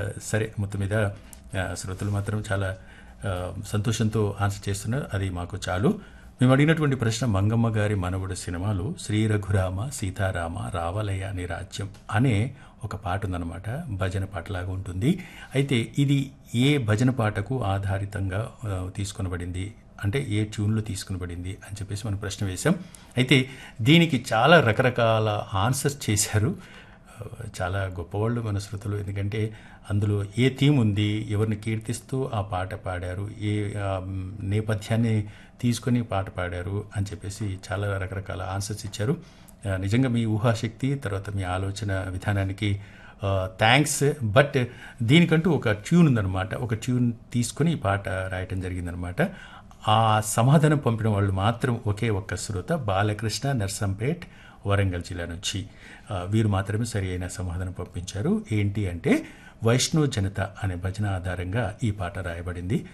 సరే మొత్తం మీద ఆ, శ్రోతలు మాత్రం చాలా ఆ, సంతోషంతో ఆన్సర్ చేస్తున్నారు అది మాకు చాలు మేము అడిగినటువంటి ప్రశ్న మంగమ్మ గారి మనవుడు సినిమాలో శ్రీ రఘురామ సీతారామ రావలయ్య అని రాజ్యం అనే ఒక పాట ఉందన్నమాట భజన పాటలాగా ఉంటుంది అయితే ఇది ఏ భజన పాటకు ఆధారితంగా ఆ, తీసుకొనబడింది అంటే ఏ ట్యూన్లో తీసుకునబడింది అని చెప్పేసి మనం ప్రశ్న వేశాం అయితే దీనికి చాలా రకరకాల ఆన్సర్స్ చేశారు ఆ, చాలా గొప్పవాళ్ళు మన శృతులు ఎందుకంటే అందులో ఏ థీమ్ ఉంది ఎవరిని కీర్తిస్తూ ఆ పాట పాడారు ఏ ఆ, మ్, నేపథ్యాన్ని తీసుకొని పాట పాడారు అని చెప్పేసి చాలా రకరకాల ఆన్సర్స్ ఇచ్చారు ఆ, నిజంగా మీ ఊహాశక్తి తర్వాత మీ ఆలోచన విధానానికి థ్యాంక్స్ బట్ దీనికంటూ ఒక ట్యూన్ ఉందన్నమాట ఒక ట్యూన్ తీసుకొని ఈ పాట రాయటం జరిగిందనమాట ఆ సమాధానం పంపిన వాళ్ళు మాత్రం ఒకే ఒక్క శ్రోత బాలకృష్ణ నర్సంపేట్ వరంగల్ జిల్లా నుంచి ఆ, వీరు మాత్రమే సరి అయిన సమాధానం పంపించారు ఏంటి అంటే వైష్ణవ జనత అనే భజన ఆధారంగా ఈ పాట రాయబడింది